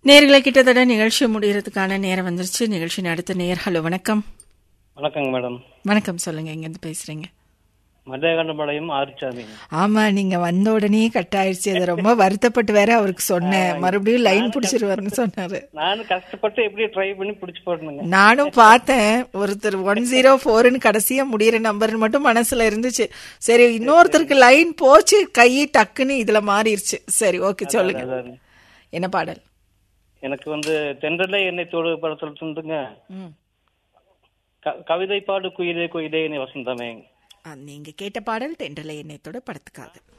நேர்களை கிட்டத்தட்ட நிகழ்ச்சி முடியறதுக்கான நேரம் வந்துருச்சு நிகழ்ச்சியின் அடுத்த நேர் ஹலோ வணக்கம் வணக்கங்க மேடம் வணக்கம் சொல்லுங்க எங்கேருந்து பேசுறீங்க மதுரகண்டபாளையம் ஆறுச்சாமி ஆமா நீங்க வந்த உடனே கட் ஆயிடுச்சு அது ரொம்ப வருத்தப்பட்டு வேற அவருக்கு சொன்னேன் மறுபடியும் லைன் பிடிச்சிருவாருன்னு சொன்னாரு நானும் கஷ்டப்பட்டு எப்படி ட்ரை பண்ணி பிடிச்சு போடணுங்க நானும் பார்த்தேன் ஒருத்தர் ஒன் ஜீரோ ஃபோர்னு கடைசியா முடியிற நம்பர்னு மட்டும் மனசுல இருந்துச்சு சரி இன்னொருத்தருக்கு லைன் போச்சு கை டக்குன்னு இதுல மாறிடுச்சு சரி ஓகே சொல்லுங்க அதான். என்ன பாடல் எனக்கு வந்து தென்றலே என்னை தோடு படத்தில் சொல்லுங்க ம். க- கவிதை பாடு குயிலே குயிலே வசந்தமே ஆ, நீங்க கேட்ட பாடல் தென்றலை எண்ணெயத்தோட படத்துக்காக